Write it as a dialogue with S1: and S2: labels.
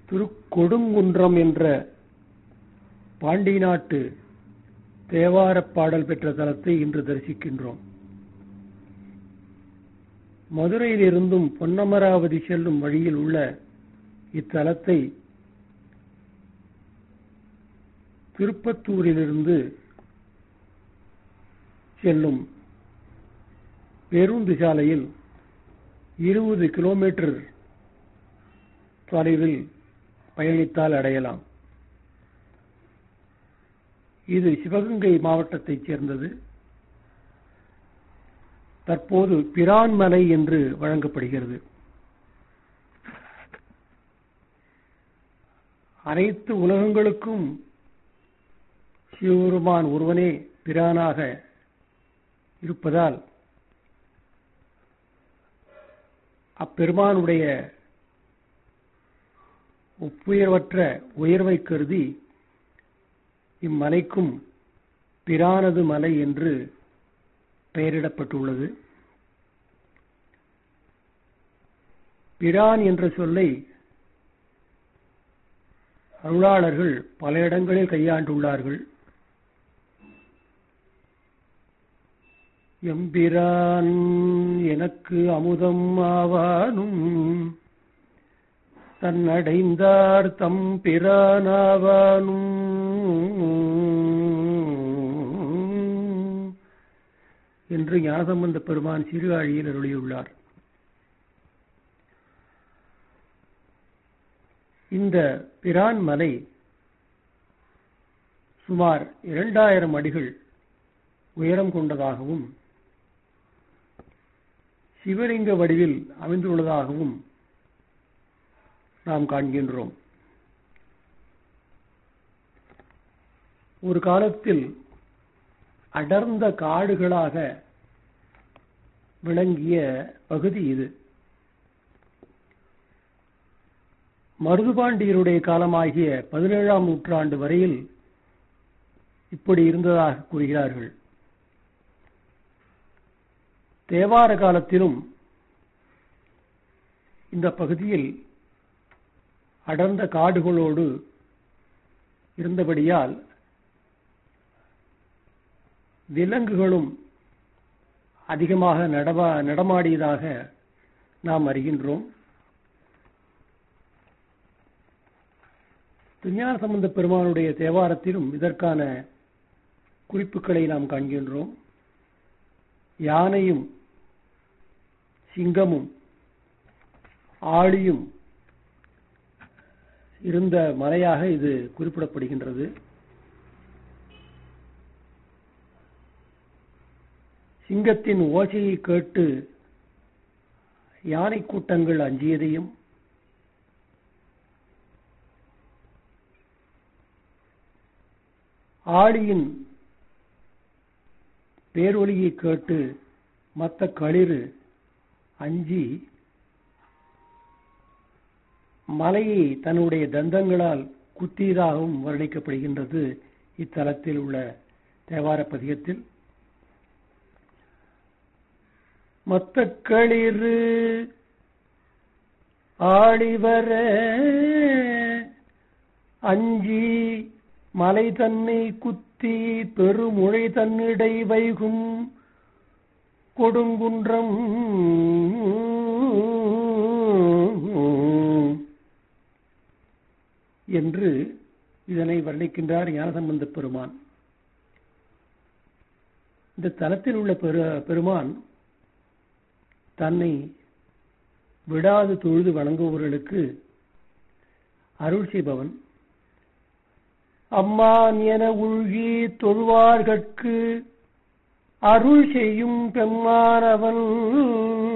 S1: திருக்கொடுங்குன்றம் என்ற பாண்டி நாட்டு தேவாரப் பாடல் பெற்ற தலத்தை இன்று தரிசிக்கின்றோம் மதுரையிலிருந்தும் பொன்னமராவதி செல்லும் வழியில் உள்ள இத்தலத்தை திருப்பத்தூரிலிருந்து செல்லும் பேருந்து சாலையில் இருபது கிலோமீட்டர் தொலைவில் பயணித்தால் அடையலாம் இது சிவகங்கை மாவட்டத்தைச் சேர்ந்தது தற்போது பிரான்மலை என்று வழங்கப்படுகிறது அனைத்து உலகங்களுக்கும் சிவபெருமான் ஒருவனே பிரானாக இருப்பதால் அப்பெருமானுடைய ஒப்புயர்வற்ற உயர்வை கருதி இம்மலைக்கும் பிரானது மலை என்று பெயரிடப்பட்டுள்ளது பிரான் என்ற சொல்லை அருளாளர்கள் பல இடங்களில் கையாண்டுள்ளார்கள் எம்பிரான் எனக்கு அமுதம் ஆவானும் தன்னடைந்தார் தம் பிரானாவானும் என்று ஞானசம்பந்த பெருமான் சிறுகாழியில் அருளியுள்ளார் இந்த பிரான் மலை சுமார் இரண்டாயிரம் அடிகள் உயரம் கொண்டதாகவும் சிவலிங்க வடிவில் அமைந்துள்ளதாகவும் நாம் காண்கின்றோம் ஒரு காலத்தில் அடர்ந்த காடுகளாக விளங்கிய பகுதி இது மருதுபாண்டியருடைய காலமாகிய பதினேழாம் நூற்றாண்டு வரையில் இப்படி இருந்ததாக கூறுகிறார்கள் தேவார காலத்திலும் இந்த பகுதியில் அடர்ந்த காடுகளோடு இருந்தபடியால் விலங்குகளும் அதிகமாக நடமா நடமாடியதாக நாம் அறிகின்றோம் திருஞான சம்பந்த பெருமானுடைய தேவாரத்திலும் இதற்கான குறிப்புகளை நாம் காண்கின்றோம் யானையும் சிங்கமும் ஆளியும் இருந்த மலையாக இது குறிப்பிடப்படுகின்றது சிங்கத்தின் ஓசையை கேட்டு யானை கூட்டங்கள் அஞ்சியதையும் ஆளியின் பேரொலியை கேட்டு மத்த களிறு அஞ்சி மலையை தன்னுடைய தந்தங்களால் குத்தியதாகவும் வர்ணிக்கப்படுகின்றது இத்தலத்தில் உள்ள தேவார பதிகத்தில் மத்த களிறு ஆடிவர அஞ்சி மலை தன்னை குத்தி பெருமுழை தன்னிடை வைகும் கொடுங்குன்றம் என்று இதனை வர்ணிக்கின்றார் ஞானசம்பந்த பெருமான் இந்த தலத்தில் உள்ள பெரு பெருமான் தன்னை விடாது தொழுது வணங்குபவர்களுக்கு அருள் செய்பவன் அம்மான் என உழ்கி தொழுவார்கட்கு அருள் செய்யும் பெம்மானவன்